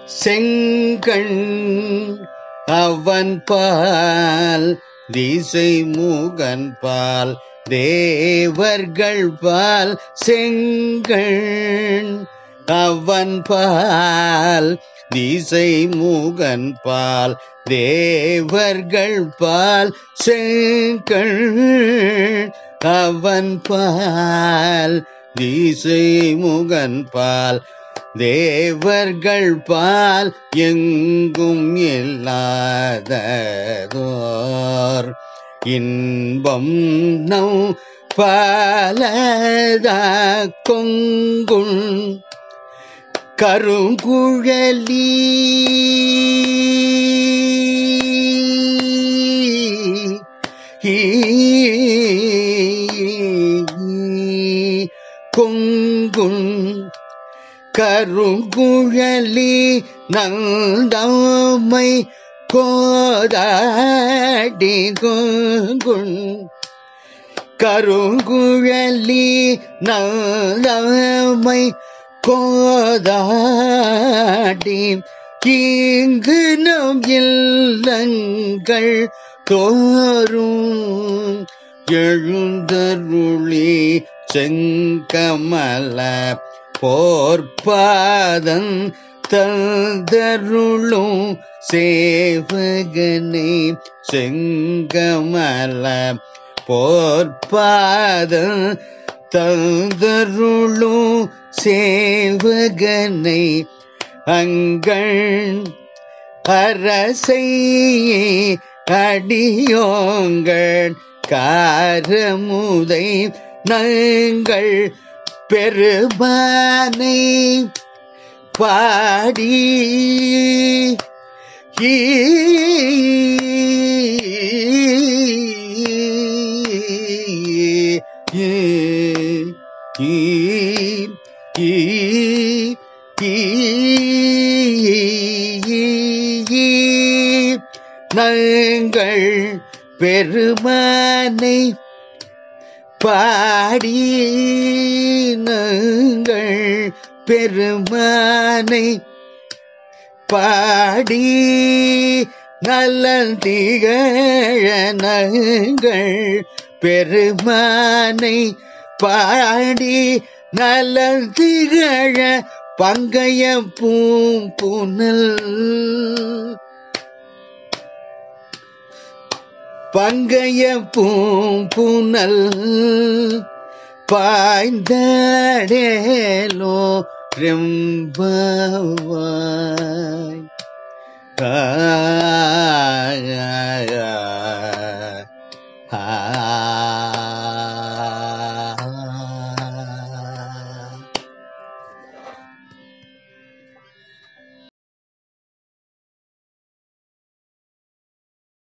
செங்கண் அவன் பால் திசை முகன் பால் தேவர்கள் பால் செங்கண் அவன் பால் திசை முகன் பால் தேவர்கள் பால் செங்கண் அவன் பால் திசை முகன் பால் தேவர்கள் பால் எங்கும் இல்லாததோர் இன்பம் நம் பாலதா கொங்குண் கருங்குழலி கொங்குண் கருங்குழலி நந்தாமை கோதாடி கொங்குண் கருங்குழலி நந்தாமை கோதாடி இங்கு நம் இல்லங்கள் தோறும் எழுந்தருளி செங்கமல போர்ப்பாதன் தந்தருளும் சேவகனை செங்கமல போர்ப்பாதன் தந்தருளும் சேவகனை அங்கள் அரசை அடியோங்கள் காரமுதை நங்கள் பெருமானை பாடி நங்கள் பெருமானை பாடி நங்கள் பெருமானை பாடி நலந்திகழ நங்கள் பெருமானை பாடி நலந்திகழ பங்கைய பூம்புனல் பங்கைய பூம்புனல் பாய்ந்தடேலோ ரெம்பவாய் ஆ